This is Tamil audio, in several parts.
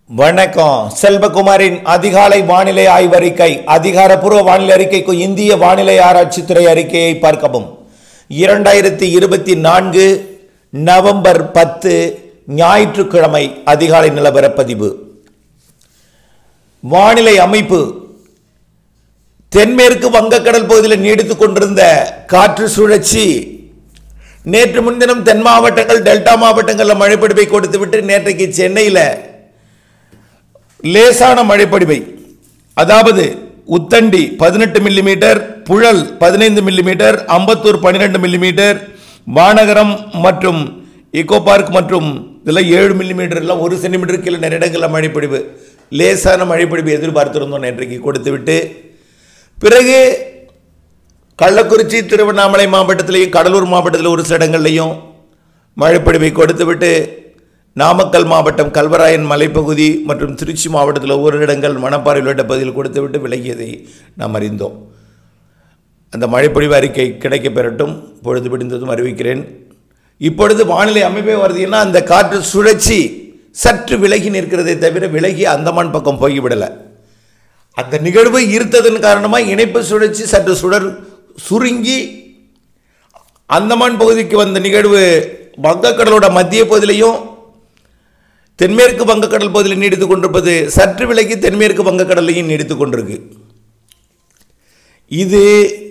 வணக்கம் செல்வகுமாரின் அதிகாலை வானிலை ஆய்வறிக்கை அதிகாரப்பூர்வ வானிலை அறிக்கைக்கு இந்திய வானிலை ஆராய்ச்சித்துறை அறிக்கையை பார்க்கவும் இரண்டாயிரத்தி இருபத்தி நான்கு நவம்பர் பத்து ஞாயிற்றுக்கிழமை அதிகாலை நிலவரப்பதிவு வானிலை அமைப்பு தென்மேற்கு வங்கக்கடல் பகுதியில் நீடித்துக் கொண்டிருந்த காற்று சுழற்சி நேற்று முன்தினம் தென் மாவட்டங்கள் டெல்டா மாவட்டங்களில் மழைப்பிடிப்பை கொடுத்துவிட்டு நேற்றைக்கு சென்னையில் லேசான மழைப்பொழிவை அதாவது உத்தண்டி பதினெட்டு மில்லிமீட்டர் புழல் பதினைந்து மில்லிமீட்டர் அம்பத்தூர் பன்னிரெண்டு மில்லிமீட்டர் வானகரம் மற்றும் இக்கோ பார்க் மற்றும் இதெல்லாம் ஏழு மில்லிமீட்டர் எல்லாம் ஒரு சென்டிமீட்டர் கீழே நிறைய இடங்களில் மழைப்பொழிவு லேசான மழைப்பொழிவு எதிர்பார்த்திருந்தோம் நேற்றைக்கு கொடுத்துவிட்டு பிறகு கள்ளக்குறிச்சி திருவண்ணாமலை மாவட்டத்திலையும் கடலூர் மாவட்டத்தில் ஒரு சில இடங்கள்லையும் மழைப்பொழிவை கொடுத்துவிட்டு நாமக்கல் மாவட்டம் கல்வராயன் மலைப்பகுதி மற்றும் திருச்சி மாவட்டத்தில் ஒரு இடங்கள் மணப்பாறை உள்ளிட்ட பகுதியில் கொடுத்துவிட்டு விலகியதை நாம் அறிந்தோம் அந்த மழைப்பொழிவு அறிக்கை கிடைக்க பெறட்டும் பொழுது பிடிந்ததும் அறிவிக்கிறேன் இப்பொழுது வானிலை அமைப்பே வருதுன்னா அந்த காற்று சுழற்சி சற்று விலகி நிற்கிறதை தவிர விலகி அந்தமான் பக்கம் போய்விடலை அந்த நிகழ்வு ஈர்த்ததன் காரணமாக இணைப்பு சுழற்சி சற்று சுடர் சுருங்கி அந்தமான் பகுதிக்கு வந்த நிகழ்வு வங்கக்கடலோட மத்திய பகுதியிலையும் தென்மேற்கு வங்கக்கடல் பகுதியில் நீடித்துக் கொண்டிருப்பது சற்று விலகி தென்மேற்கு வங்கக்கடலையும் நீடித்துக் கொண்டிருக்கு இது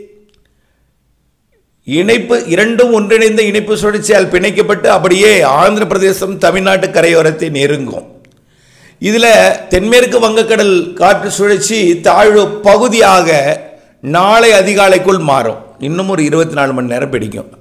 இணைப்பு இரண்டும் ஒன்றிணைந்த இணைப்பு சுழற்சியால் பிணைக்கப்பட்டு அப்படியே ஆந்திர பிரதேசம் தமிழ்நாட்டு கரையோரத்தை நெருங்கும் இதில் தென்மேற்கு வங்கக்கடல் காற்று சுழற்சி தாழ்வு பகுதியாக நாளை அதிகாலைக்குள் மாறும் இன்னும் ஒரு இருபத்தி நாலு மணி நேரம் பிடிக்கும்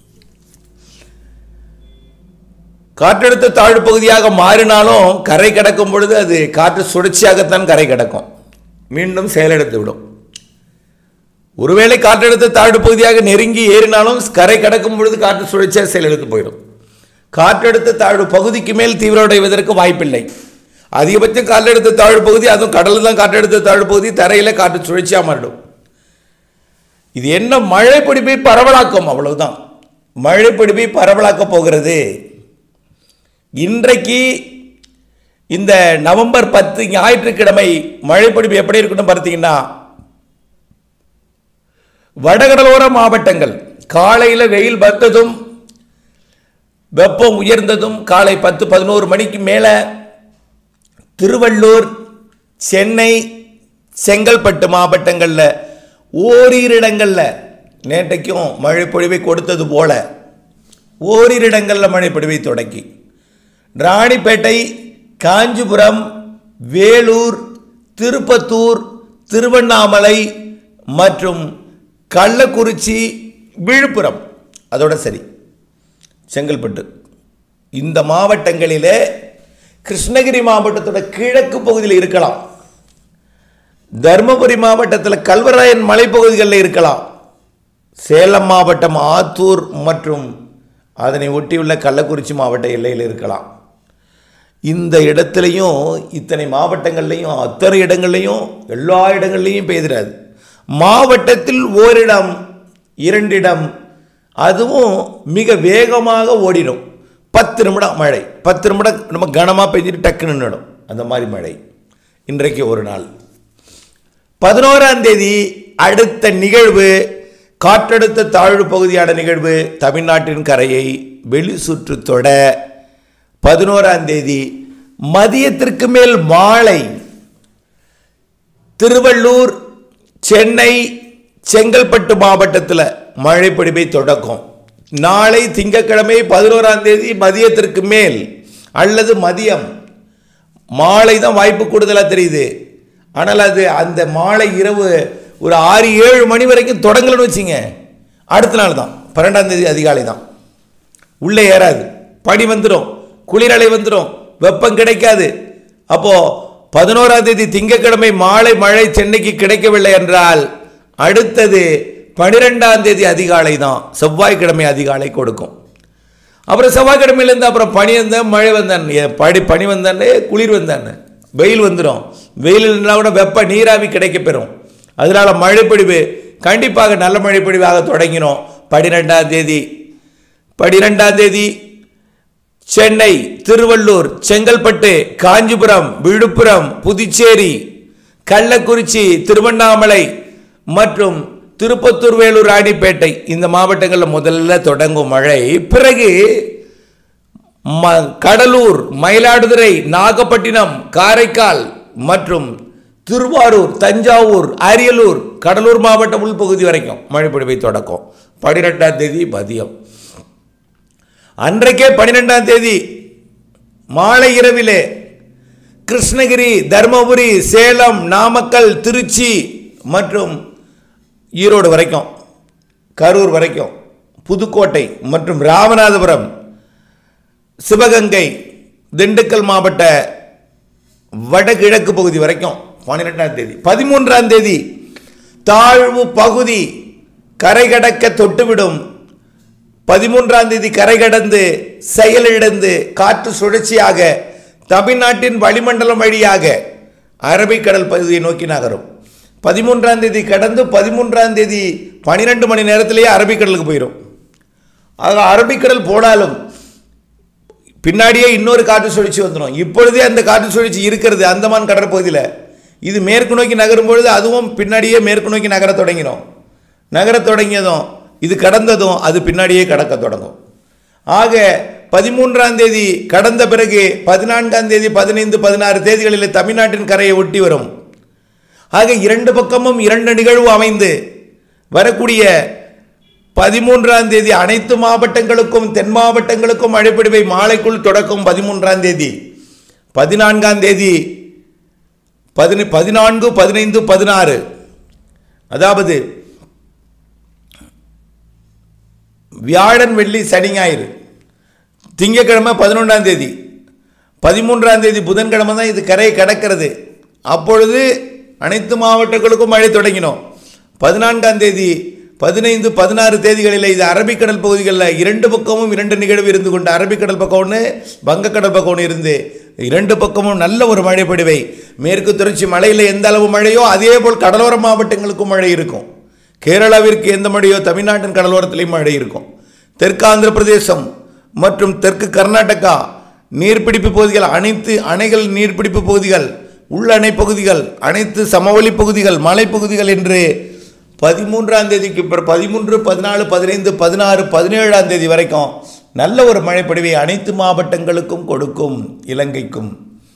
காற்றழுத்த தாழ்வு பகுதியாக மாறினாலும் கரை கடக்கும் பொழுது அது காற்று சுழற்சியாகத்தான் கரை கடக்கும் மீண்டும் செயலெடுத்து விடும் ஒருவேளை காற்றழுத்த தாழ்வு பகுதியாக நெருங்கி ஏறினாலும் கரை கடக்கும் பொழுது காற்று சுழற்சியாக செயலெடுத்து போயிடும் காற்றழுத்த தாழ்வு பகுதிக்கு மேல் தீவிரமடைவதற்கு வாய்ப்பில்லை அதிகபட்சம் காற்றழுத்த தாழ்வு பகுதி அதுவும் கடலில் தான் காற்றழுத்த தாழ்வு பகுதி தரையில் காற்று சுழற்சியாக மாறிடும் இது என்ன மழை பிடிப்பை பரவலாக்கும் அவ்வளவுதான் மழை பிடிப்பை பரவலாக்க போகிறது இன்றைக்கு இந்த நவம்பர் பத்து ஞாயிற்றுக்கிழமை மழைப்பொழிவு எப்படி இருக்குன்னு பார்த்தீங்கன்னா வடகடலோர மாவட்டங்கள் காலையில் வெயில் வந்ததும் வெப்பம் உயர்ந்ததும் காலை பத்து பதினோரு மணிக்கு மேலே திருவள்ளூர் சென்னை செங்கல்பட்டு மாவட்டங்களில் ஓரிரு இடங்களில் நேற்றைக்கும் மழை பொழிவை கொடுத்தது போல ஓரிரு இடங்களில் மழை பொழிவை தொடக்கி ராணிப்பேட்டை காஞ்சிபுரம் வேலூர் திருப்பத்தூர் திருவண்ணாமலை மற்றும் கள்ளக்குறிச்சி விழுப்புரம் அதோட சரி செங்கல்பட்டு இந்த மாவட்டங்களிலே கிருஷ்ணகிரி மாவட்டத்தோட கிழக்கு பகுதியில் இருக்கலாம் தருமபுரி மாவட்டத்தில் கல்வராயன் மலைப்பகுதிகளில் இருக்கலாம் சேலம் மாவட்டம் ஆத்தூர் மற்றும் அதனை ஒட்டியுள்ள கள்ளக்குறிச்சி மாவட்ட எல்லையில் இருக்கலாம் இந்த இடத்துலையும் இத்தனை மாவட்டங்கள்லையும் அத்தனை இடங்கள்லையும் எல்லா இடங்கள்லையும் பெய்திராது மாவட்டத்தில் ஓரிடம் இரண்டிடம் அதுவும் மிக வேகமாக ஓடிடும் பத்து நிமிடம் மழை பத்து நிமிடம் நம்ம கனமாக பெஞ்சிட்டு டக்குன்னு நின்றுடும் அந்த மாதிரி மழை இன்றைக்கு ஒரு நாள் பதினோராம் தேதி அடுத்த நிகழ்வு காற்றழுத்த தாழ்வு பகுதியான நிகழ்வு தமிழ்நாட்டின் கரையை வெளி சுற்று தொட பதினோராம் தேதி மதியத்திற்கு மேல் மாலை திருவள்ளூர் சென்னை செங்கல்பட்டு மாவட்டத்தில் மழை பொழிவை தொடக்கும் நாளை திங்கட்கிழமை பதினோராம் தேதி மதியத்திற்கு மேல் அல்லது மதியம் மாலை தான் வாய்ப்பு கூடுதலாக தெரியுது ஆனால் அது அந்த மாலை இரவு ஒரு ஆறு ஏழு மணி வரைக்கும் தொடங்கலன்னு வச்சுங்க அடுத்த நாள் தான் பன்னெண்டாம் தேதி அதிகாலை தான் உள்ளே ஏறாது பனி வந்துடும் குளிரலை வந்துடும் வெப்பம் கிடைக்காது அப்போ பதினோராம் தேதி திங்கட்கிழமை மாலை மழை சென்னைக்கு கிடைக்கவில்லை என்றால் அடுத்தது பனிரெண்டாம் தேதி அதிகாலை தான் செவ்வாய்க்கிழமை அதிகாலை கொடுக்கும் அப்புறம் செவ்வாய்க்கிழமையிலேருந்து அப்புறம் பனி வந்தேன் மழை வந்தான் படி பனி வந்தானே குளிர் வந்தானே வெயில் வந்துடும் வெயில் இருந்தால் கூட வெப்ப நீராவி கிடைக்கப்பெறும் அதனால மழைப்பொழிவு கண்டிப்பாக நல்ல மழைப்பொழிவாக தொடங்கினோம் பனிரெண்டாம் தேதி பனிரெண்டாம் தேதி சென்னை திருவள்ளூர் செங்கல்பட்டு காஞ்சிபுரம் விழுப்புரம் புதுச்சேரி கள்ளக்குறிச்சி திருவண்ணாமலை மற்றும் திருப்பத்தூர் வேலூர் ராணிப்பேட்டை இந்த மாவட்டங்களில் முதல்ல தொடங்கும் மழை பிறகு ம- கடலூர் மயிலாடுதுறை நாகப்பட்டினம் காரைக்கால் மற்றும் திருவாரூர் தஞ்சாவூர் அரியலூர் கடலூர் மாவட்ட உள்பகுதி வரைக்கும் மழை பொழிவை தொடக்கம் பன்னிரெண்டாம் தேதி மதியம் அன்றைக்கே பன்னிரெண்டாம் தேதி மாலை இரவிலே கிருஷ்ணகிரி தருமபுரி சேலம் நாமக்கல் திருச்சி மற்றும் ஈரோடு வரைக்கும் கரூர் வரைக்கும் புதுக்கோட்டை மற்றும் ராமநாதபுரம் சிவகங்கை திண்டுக்கல் மாவட்ட வடகிழக்கு பகுதி வரைக்கும் பன்னிரெண்டாம் தேதி பதிமூன்றாம் தேதி தாழ்வு பகுதி கரை கடக்க தொட்டுவிடும் பதிமூன்றாம் தேதி கரை கடந்து செயலிழந்து காற்று சுழற்சியாக தமிழ்நாட்டின் வளிமண்டலம் வழியாக அரபிக்கடல் பகுதியை நோக்கி நகரும் பதிமூன்றாம் தேதி கடந்து பதிமூன்றாம் தேதி பன்னிரெண்டு மணி நேரத்திலேயே அரபிக்கடலுக்கு போயிடும் ஆக அரபிக்கடல் போனாலும் பின்னாடியே இன்னொரு காற்று சுழற்சி வந்துடும் இப்பொழுதே அந்த காற்று சுழற்சி இருக்கிறது அந்தமான் கடற்பகுதியில் இது மேற்கு நோக்கி நகரும் பொழுது அதுவும் பின்னாடியே மேற்கு நோக்கி நகரத் தொடங்கிடும் நகரத் தொடங்கியதும் இது கடந்ததும் அது பின்னாடியே கடக்க தொடங்கும் ஆக பதிமூன்றாம் தேதி கடந்த பிறகு பதினான்காம் தேதி பதினைந்து பதினாறு தேதிகளில் தமிழ்நாட்டின் கரையை ஒட்டி வரும் ஆக இரண்டு பக்கமும் இரண்டு நிகழ்வு அமைந்து வரக்கூடிய பதிமூன்றாம் தேதி அனைத்து மாவட்டங்களுக்கும் தென் மாவட்டங்களுக்கும் மழைப்பிடிவை மாலைக்குள் தொடக்கும் பதிமூன்றாம் தேதி பதினான்காம் தேதி பதினி பதினான்கு பதினைந்து பதினாறு அதாவது வியாழன் வெள்ளி சனி ஞாயிறு திங்கக்கிழமை பதினொன்றாம் தேதி பதிமூன்றாம் தேதி புதன்கிழமை தான் இது கரையை கடக்கிறது அப்பொழுது அனைத்து மாவட்டங்களுக்கும் மழை தொடங்கினோம் பதினான்காம் தேதி பதினைந்து பதினாறு தேதிகளில் இது அரபிக்கடல் பகுதிகளில் இரண்டு பக்கமும் இரண்டு நிகழ்வு இருந்து கொண்டு அரபிக்கடல் பக்கம் ஒன்று வங்கக்கடல் பக்கம் ஒன்று இருந்து இரண்டு பக்கமும் நல்ல ஒரு மழை பொழிவை மேற்கு தொடர்ச்சி மலையில் எந்த அளவு மழையோ அதே போல் கடலோர மாவட்டங்களுக்கும் மழை இருக்கும் கேரளாவிற்கு எந்த மழையோ தமிழ்நாட்டின் கடலோரத்திலையும் மழை இருக்கும் தெற்கு ஆந்திர பிரதேசம் மற்றும் தெற்கு கர்நாடகா நீர்பிடிப்பு பகுதிகள் அனைத்து அணைகள் நீர்பிடிப்பு பகுதிகள் உள் அணை பகுதிகள் அனைத்து சமவெளி பகுதிகள் மலைப்பகுதிகள் என்று பதிமூன்றாம் தேதிக்கு பிறகு பதிமூன்று பதினாலு பதினைந்து பதினாறு பதினேழாம் தேதி வரைக்கும் நல்ல ஒரு மழைப்பொழிவை அனைத்து மாவட்டங்களுக்கும் கொடுக்கும் இலங்கைக்கும்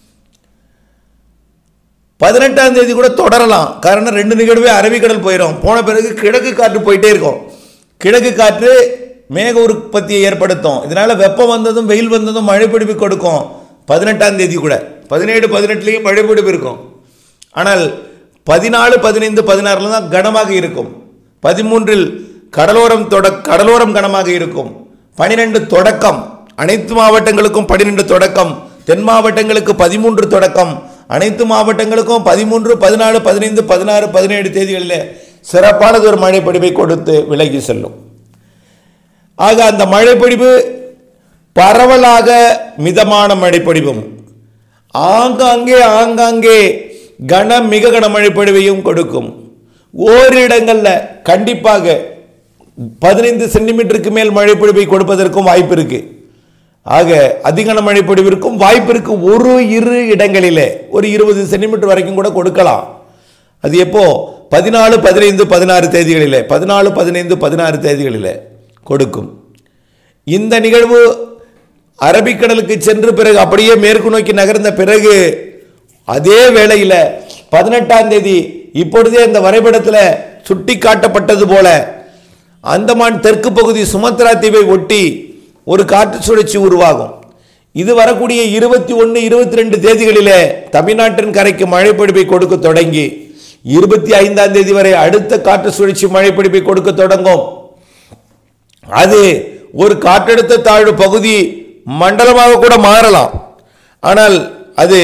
பதினெட்டாம் தேதி கூட தொடரலாம் காரணம் ரெண்டு நிகழ்வே அரபிக்கடல் போயிடும் போன பிறகு கிழக்கு காற்று போயிட்டே இருக்கும் கிழக்கு காற்று மேக உற்பத்தியை ஏற்படுத்தும் இதனால வெப்பம் வந்ததும் வெயில் வந்ததும் மழைப்பிடிப்பு கொடுக்கும் பதினெட்டாம் தேதி கூட பதினேழு பதினெட்டுலேயும் மழைப்பிடிப்பு இருக்கும் ஆனால் பதினாலு பதினைந்து பதினாறுல தான் கனமாக இருக்கும் பதிமூன்றில் கடலோரம் தொட கடலோரம் கனமாக இருக்கும் பனிரெண்டு தொடக்கம் அனைத்து மாவட்டங்களுக்கும் பன்னிரெண்டு தொடக்கம் தென் மாவட்டங்களுக்கு பதிமூன்று தொடக்கம் அனைத்து மாவட்டங்களுக்கும் பதிமூன்று பதினாலு பதினைந்து பதினாறு பதினேழு தேதிகளில் சிறப்பானது ஒரு மழைப்பொழிவை கொடுத்து விலகி செல்லும் ஆக அந்த மழைப்பொழிவு பரவலாக மிதமான மழைப்பொழிவும் ஆங்காங்கே ஆங்காங்கே கன மிக கனமழை பொழிவையும் கொடுக்கும் ஓரிடங்களில் கண்டிப்பாக பதினைந்து சென்டிமீட்டருக்கு மேல் மழை பொழிவை கொடுப்பதற்கும் வாய்ப்பு இருக்கு ஆக அதிகன மழை பொழிவிற்கும் வாய்ப்பு இருக்கு ஒரு இரு இடங்களிலே ஒரு இருபது சென்டிமீட்டர் வரைக்கும் கூட கொடுக்கலாம் அது எப்போ பதினாலு பதினைந்து பதினாறு தேதிகளிலே பதினாலு பதினைந்து பதினாறு தேதிகளிலே கொடுக்கும் இந்த நிகழ்வு அரபிக்கடலுக்கு சென்று பிறகு அப்படியே மேற்கு நோக்கி நகர்ந்த பிறகு அதே வேளையில் பதினெட்டாம் தேதி இப்பொழுதே இந்த வரைபடத்தில் சுட்டி காட்டப்பட்டது போல அந்தமான் தெற்கு பகுதி சுமத்ரா தீவை ஒட்டி ஒரு காற்று சுழற்சி உருவாகும் இது வரக்கூடிய இருபத்தி ஒன்று இருபத்தி ரெண்டு தேதிகளிலே தமிழ்நாட்டின் கரைக்கு மழைப்பிடிப்பை கொடுக்க தொடங்கி இருபத்தி ஐந்தாம் தேதி வரை அடுத்த காற்று சுழற்சி மழைப்பிடிப்பை கொடுக்க தொடங்கும் அது ஒரு காற்றழுத்த தாழ்வு பகுதி மண்டலமாக கூட மாறலாம் ஆனால் அது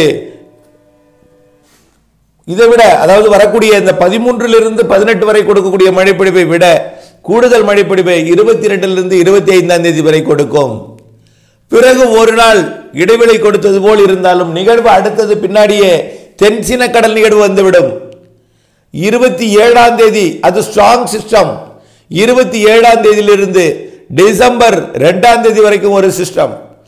இதை விட அதாவது வரக்கூடிய இந்த பதிமூன்றிலிருந்து பதினெட்டு வரை கொடுக்கக்கூடிய மழைப்பிடிப்பை விட கூடுதல் மழைப்பிடிப்பை இருபத்தி ரெண்டிலிருந்து இருபத்தி ஐந்தாம் தேதி வரை கொடுக்கும் பிறகு ஒரு நாள் இடைவெளி கொடுத்தது போல் இருந்தாலும் நிகழ்வு அடுத்தது பின்னாடியே தென்சீன கடல் நிகழ்வு வந்துவிடும் இருபத்தி ஏழாம் தேதி அது ஸ்ட்ராங் சிஸ்டம் இருபத்தி ஏழாம் தேதியிலிருந்து டிசம்பர் ரெண்டாம் தேதி வரைக்கும் ஒரு சிஸ்டம்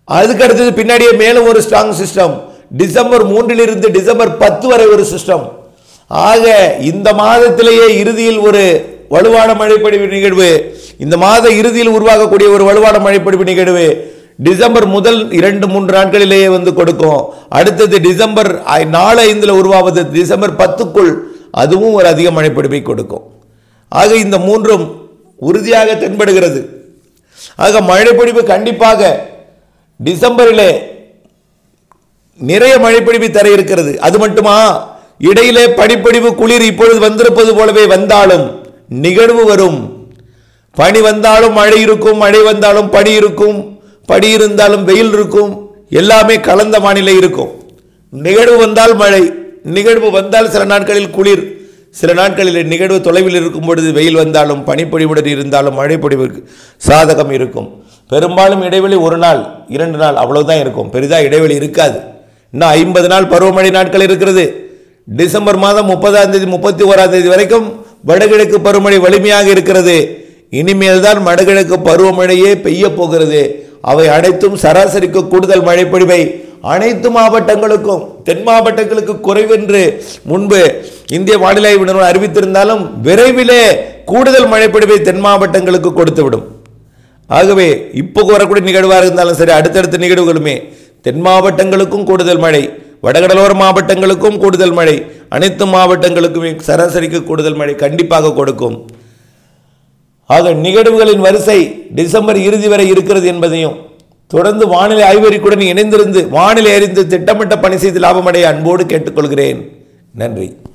அதுக்கு அடுத்தது பின்னாடியே மேலும் ஒரு ஸ்ட்ராங் சிஸ்டம் டிசம்பர் மூன்றிலிருந்து டிசம்பர் பத்து வரை ஒரு சிஸ்டம் ஆக இந்த மாதத்திலேயே இறுதியில் ஒரு வலுவான மழைப்பொழிவு நிகழ்வு இந்த மாத இறுதியில் உருவாகக்கூடிய ஒரு வலுவான மழைப்பொழிவு நிகழ்வு டிசம்பர் முதல் இரண்டு மூன்று நாட்களிலேயே வந்து கொடுக்கும் அடுத்தது டிசம்பர் ஐ- நாலு ஐந்தில் உருவாவது டிசம்பர் பத்துக்குள் அதுவும் ஒரு அதிக மழைப்பொழிவை கொடுக்கும் ஆக இந்த மூன்றும் உறுதியாக தென்படுகிறது ஆக மழைப்பொழிவு கண்டிப்பாக டிசம்பரிலே நிறைய மழைப்பொழிவு தர இருக்கிறது அது மட்டுமா இடையிலே பனிப்பொழிவு குளிர் இப்பொழுது வந்திருப்பது போலவே வந்தாலும் நிகழ்வு வரும் பனி வந்தாலும் மழை இருக்கும் மழை வந்தாலும் பனி இருக்கும் பனி இருந்தாலும் வெயில் இருக்கும் எல்லாமே கலந்த வானிலை இருக்கும் நிகழ்வு வந்தால் மழை நிகழ்வு வந்தால் சில நாட்களில் குளிர் சில நாட்களில் நிகழ்வு தொலைவில் இருக்கும் பொழுது வெயில் வந்தாலும் பனிப்பொழிவுடன் இருந்தாலும் மழைப்பொழிவுக்கு சாதகம் இருக்கும் பெரும்பாலும் இடைவெளி ஒரு நாள் இரண்டு நாள் அவ்வளவுதான் இருக்கும் பெரிதாக இடைவெளி இருக்காது இன்னும் ஐம்பது நாள் பருவமழை நாட்கள் இருக்கிறது டிசம்பர் மாதம் முப்பதாம் தேதி முப்பத்தி ஓராம் தேதி வரைக்கும் வடகிழக்கு பருவமழை வலிமையாக இருக்கிறது இனிமேல் தான் வடகிழக்கு பருவமழையே பெய்ய போகிறது அவை அனைத்தும் சராசரிக்கு கூடுதல் மழைப்பொழிவை அனைத்து மாவட்டங்களுக்கும் தென் மாவட்டங்களுக்கு குறைவென்று முன்பு இந்திய வானிலை ஆய்வு நிறுவனம் அறிவித்திருந்தாலும் விரைவிலே கூடுதல் மழைப்பொழிவை தென் மாவட்டங்களுக்கு கொடுத்துவிடும் ஆகவே இப்போ வரக்கூடிய நிகழ்வாக இருந்தாலும் சரி அடுத்தடுத்த நிகழ்வுகளுமே தென் மாவட்டங்களுக்கும் கூடுதல் மழை வடகடலோர மாவட்டங்களுக்கும் கூடுதல் மழை அனைத்து மாவட்டங்களுக்குமே சராசரிக்கு கூடுதல் மழை கண்டிப்பாக கொடுக்கும் ஆக நிகழ்வுகளின் வரிசை டிசம்பர் இறுதி வரை இருக்கிறது என்பதையும் தொடர்ந்து வானிலை ஆய்வறிக்குடன் இணைந்திருந்து வானிலை அறிந்து திட்டமிட்ட பணி செய்து லாபமடைய அன்போடு கேட்டுக்கொள்கிறேன் நன்றி